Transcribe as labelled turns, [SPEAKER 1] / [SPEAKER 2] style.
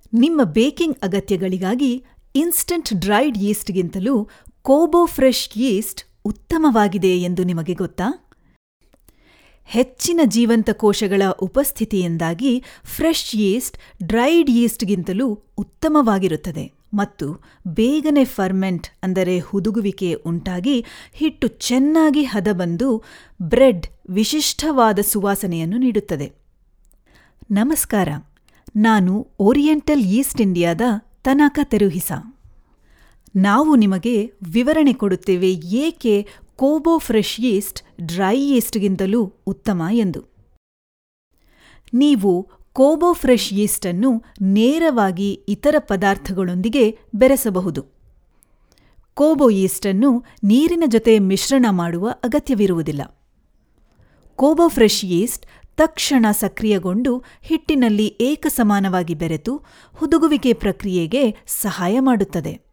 [SPEAKER 1] ನಿಮ್ಮ ಬೇಕಿಂಗ್ ಅಗತ್ಯಗಳಿಗಾಗಿ instant dried ಯೀಸ್ಟ್ಗಿಂತಲೂ ಕೋಬೋ ಫ್ರೆಶ್ ಯೀಸ್ಟ್ ಉತ್ತಮವಾಗಿದೆ ಎಂದು ನಿಮಗೆ ಗೊತ್ತಾ ಹೆಚ್ಚಿನ ಜೀವಂತ ಕೋಶಗಳ ಉಪಸ್ಥಿತಿಯಿಂದಾಗಿ ಫ್ರೆಶ್ ಯೀಸ್ಟ್ ಡ್ರೈಡ್ ಯೀಸ್ಟ್ಗಿಂತಲೂ ಉತ್ತಮವಾಗಿರುತ್ತದೆ ಮತ್ತು ಬೇಗನೆ ಫರ್ಮೆಂಟ್ ಅಂದರೆ ಹುದುಗುವಿಕೆ ಉಂಟಾಗಿ ಹಿಟ್ಟು ಚೆನ್ನಾಗಿ ಹದ ಬಂದು ಬ್ರೆಡ್ ವಿಶಿಷ್ಟವಾದ ಸುವಾಸನೆಯನ್ನು ನೀಡುತ್ತದೆ ನಮಸ್ಕಾರ ನಾನು ಓರಿಯೆಂಟಲ್ ಈಸ್ಟ್ ಇಂಡಿಯಾದ ತನಾಕ ತೆರುಹಿಸಾ ನಾವು ನಿಮಗೆ ವಿವರಣೆ ಕೊಡುತ್ತೇವೆ ಏಕೆ ಕೋಬೋ ಫ್ರೆಶ್ ಯೀಸ್ಟ್ ಡ್ರೈ ಯೀಸ್ಟ್ಗಿಂತಲೂ ಉತ್ತಮ ಎಂದು ನೀವು ಕೋಬೋ ಫ್ರೆಶ್ ಯೀಸ್ಟನ್ನು ನೇರವಾಗಿ ಇತರ ಪದಾರ್ಥಗಳೊಂದಿಗೆ ಬೆರೆಸಬಹುದು ಕೋಬೋ ಯೀಸ್ಟನ್ನು ನೀರಿನ ಜೊತೆ ಮಿಶ್ರಣ ಮಾಡುವ ಅಗತ್ಯವಿರುವುದಿಲ್ಲ ಕೋಬೋ ಫ್ರೆಶ್ ಯೀಸ್ಟ್ ತಕ್ಷಣ ಸಕ್ರಿಯಗೊಂಡು ಹಿಟ್ಟಿನಲ್ಲಿ ಏಕಸಮಾನವಾಗಿ ಬೆರೆತು ಹುದುಗುವಿಕೆ ಪ್ರಕ್ರಿಯೆಗೆ ಸಹಾಯ ಮಾಡುತ್ತದೆ